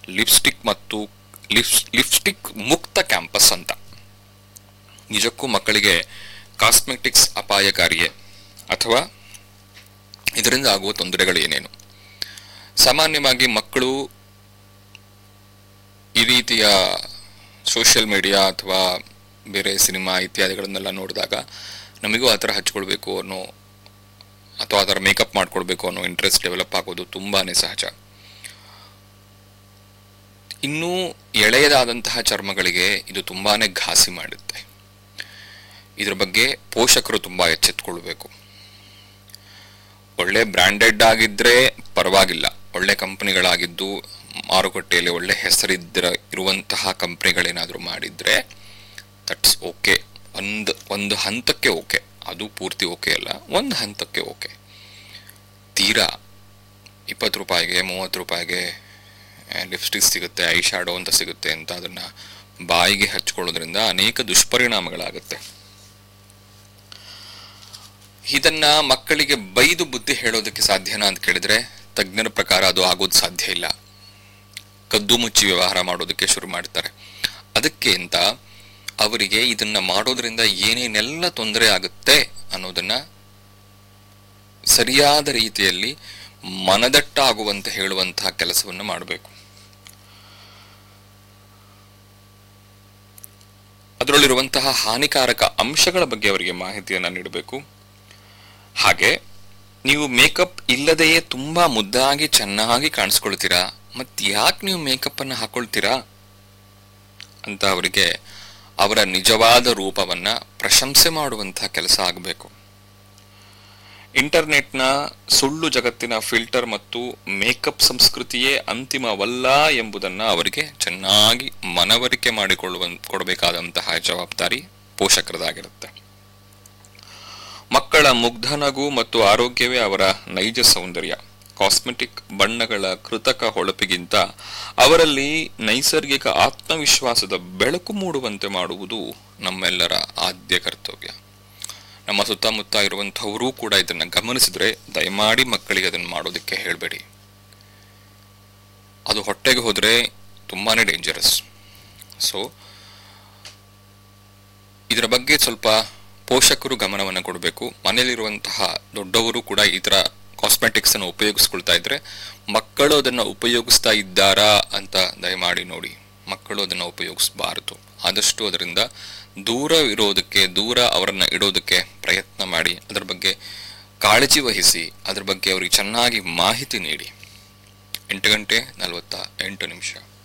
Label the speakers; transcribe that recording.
Speaker 1: lipstick ಮತ್ತು lipstick ಮುಕ್ತ campus ಅಂತ ನಿಜಕ್ಕೂ ಮಕ್ಕಳಿಗೆ ಕಾಸ್ಮೆಟಿಕ್ಸ್ ಅಪಾಯಕಾರಿಯೇ ಅಥವಾ ಇದರಿಂದ ಆಗುವ ತೊಂದರೆಗಳು ಏನೇನು ಸಾಮಾನ್ಯವಾಗಿ ಮಕ್ಕಳು ಈ ರೀತಿಯ ಸೋಷಿಯಲ್ ಮೀಡಿಯಾ ಅಥವಾ ಬೇರೆ ಸಿನಿಮಾ ಇತ್ಯಾದಿಗಳನ್ನೆಲ್ಲ ನೋಡಿದಾಗ ನಮಗೂ ಆ ಥರ ಹಚ್ಕೊಳ್ಬೇಕು ಅನ್ನೋ ಅಥವಾ ಆ ಥರ ಮೇಕಪ್ ಮಾಡ್ಕೊಳ್ಬೇಕು ಅನ್ನೋ ಇಂಟ್ರೆಸ್ಟ್ ಡೆವಲಪ್ ಆಗೋದು ತುಂಬಾನೇ ಸಹಜ ಇನ್ನೂ ಎಳೆಯದಾದಂತಹ ಚರ್ಮಗಳಿಗೆ ಇದು ತುಂಬಾನೇ ಘಾಸಿ ಮಾಡುತ್ತೆ ಇದ್ರ ಬಗ್ಗೆ ಪೋಷಕರು ತುಂಬಾ ಎಚ್ಚೆತ್ಕೊಳ್ಬೇಕು ಒಳ್ಳೆ ಬ್ರ್ಯಾಂಡೆಡ್ ಆಗಿದ್ರೆ ಪರವಾಗಿಲ್ಲ ಒಳ್ಳೆ ಕಂಪನಿಗಳಾಗಿದ್ದು ಮಾರುಕಟ್ಟೆಯಲ್ಲಿ ಒಳ್ಳೆ ಹೆಸರಿದ್ದ ಇರುವಂತಹ ಕಂಪನಿಗಳೇನಾದರೂ ಮಾಡಿದ್ರೆ ದಟ್ಸ್ ಓಕೆ ಒಂದು ಒಂದು ಹಂತಕ್ಕೆ ಓಕೆ ಅದು ಪೂರ್ತಿ ಓಕೆ ಅಲ್ಲ ಒಂದು ಹಂತಕ್ಕೆ ಓಕೆ ತೀರಾ ಇಪ್ಪತ್ತು ರೂಪಾಯಿಗೆ ಮೂವತ್ತು ರೂಪಾಯಿಗೆ ಲಿಪ್ಸ್ಟಿಕ್ ಸಿಗುತ್ತೆ ಐ ಶಾಡೋ ಅಂತ ಸಿಗುತ್ತೆ ಅಂತ ಅದನ್ನ ಬಾಯಿಗೆ ಹಚ್ಕೊಳ್ಳೋದ್ರಿಂದ ಅನೇಕ ದುಷ್ಪರಿಣಾಮಗಳಾಗುತ್ತೆ ಇದನ್ನ ಮಕ್ಕಳಿಗೆ ಬೈದು ಬುದ್ಧಿ ಹೇಳೋದಕ್ಕೆ ಸಾಧ್ಯನಾ ಅಂತ ಕೇಳಿದ್ರೆ ತಜ್ಞರ ಪ್ರಕಾರ ಅದು ಆಗೋದು ಸಾಧ್ಯ ಇಲ್ಲ ಕದ್ದು ಮುಚ್ಚಿ ವ್ಯವಹಾರ ಮಾಡೋದಕ್ಕೆ ಶುರು ಮಾಡ್ತಾರೆ ಅದಕ್ಕೆ ಅಂತ ಅವರಿಗೆ ಇದನ್ನ ಮಾಡೋದ್ರಿಂದ ಏನೇನೆಲ್ಲ ತೊಂದರೆ ಆಗುತ್ತೆ ಅನ್ನೋದನ್ನ ಸರಿಯಾದ ರೀತಿಯಲ್ಲಿ ಮನದಟ್ಟಾಗುವಂತೆ ಹೇಳುವಂತಹ ಕೆಲಸವನ್ನು ಮಾಡಬೇಕು ಅದರಲ್ಲಿರುವಂತಹ ಹಾನಿಕಾರಕ ಅಂಶಗಳ ಬಗ್ಗೆ ಅವರಿಗೆ ಮಾಹಿತಿಯನ್ನು ನೀಡಬೇಕು ಹಾಗೆ ನೀವು ಮೇಕಪ್ ಇಲ್ಲದೆಯೇ ತುಂಬಾ ಮುದ್ದಾಗಿ ಚೆನ್ನಾಗಿ ಕಾಣಿಸ್ಕೊಳ್ತೀರಾ ಮತ್ ಯಾಕೆ ನೀವು ಮೇಕಪ್ ಅನ್ನು ಹಾಕೊಳ್ತೀರಾ ಅಂತ ಅವರಿಗೆ ಅವರ ನಿಜವಾದ ರೂಪವನ್ನ ಪ್ರಶಂಸೆ ಮಾಡುವಂತಹ ಕೆಲಸ ಆಗಬೇಕು ಇಂಟರ್ನೆಟ್ನ ಸುಳ್ಳು ಜಗತ್ತಿನ ಫಿಲ್ಟರ್ ಮತ್ತು ಮೇಕಪ್ ಸಂಸ್ಕೃತಿಯೇ ಅಂತಿಮವಲ್ಲ ಎಂಬುದನ್ನ ಅವರಿಗೆ ಚೆನ್ನಾಗಿ ಮನವರಿಕೆ ಮಾಡಿಕೊಳ್ಳುವ ಕೊಡಬೇಕಾದಂತಹ ಜವಾಬ್ದಾರಿ ಪೋಷಕರದಾಗಿರುತ್ತೆ ಮಕ್ಕಳ ಮುಗ್ಧ ನಗು ಮತ್ತು ಆರೋಗ್ಯವೇ ಅವರ ನೈಜ ಸೌಂದರ್ಯ ಕಾಸ್ಮೆಟಿಕ್ ಬಣ್ಣಗಳ ಕೃತಕ ಹೊಳಪಿಗಿಂತ ಅವರಲ್ಲಿ ನೈಸರ್ಗಿಕ ಆತ್ಮವಿಶ್ವಾಸದ ಬೆಳಕು ಮೂಡುವಂತೆ ಮಾಡುವುದು ನಮ್ಮೆಲ್ಲರ ಆದ್ಯ ಕರ್ತವ್ಯ ನಮ್ಮ ಸುತ್ತಮುತ್ತ ಇರುವಂಥವರೂ ಕೂಡ ಇದನ್ನ ಗಮನಿಸಿದ್ರೆ ದಯಮಾಡಿ ಮಕ್ಕಳಿಗೆ ಅದನ್ನು ಮಾಡೋದಕ್ಕೆ ಹೇಳಬೇಡಿ ಅದು ಹೊಟ್ಟೆಗೆ ಹೋದ್ರೆ ತುಂಬಾನೇ ಡೇಂಜರಸ್ ಸೊ ಇದರ ಬಗ್ಗೆ ಸ್ವಲ್ಪ ಪೋಷಕರು ಗಮನವನ್ನು ಕೊಡಬೇಕು ಮನೆಯಲ್ಲಿರುವಂತಹ ದೊಡ್ಡವರು ಕೂಡ ಈ ತರ ಕಾಸ್ಮೆಟಿಕ್ಸ್ ಅನ್ನು ಉಪಯೋಗಿಸ್ಕೊಳ್ತಾ ಇದ್ರೆ ಮಕ್ಕಳು ಅದನ್ನ ಉಪಯೋಗಿಸ್ತಾ ಇದ್ದಾರಾ ಅಂತ ದಯಮಾಡಿ ನೋಡಿ ಮಕ್ಕಳು ಅದನ್ನ ಉಪಯೋಗಿಸಬಾರದು ಆದಷ್ಟು ಅದರಿಂದ ದೂರ ಇರೋದಕ್ಕೆ ದೂರ ಅವರನ್ನ ಇಡೋದಕ್ಕೆ ಪ್ರಯತ್ನ ಮಾಡಿ ಅದರ ಬಗ್ಗೆ ಕಾಳಜಿ ವಹಿಸಿ ಅದ್ರ ಬಗ್ಗೆ ಅವರಿಗೆ ಚೆನ್ನಾಗಿ ಮಾಹಿತಿ ನೀಡಿ ಎಂಟು ಗಂಟೆ ನಲವತ್ತ ಎಂಟು ನಿಮಿಷ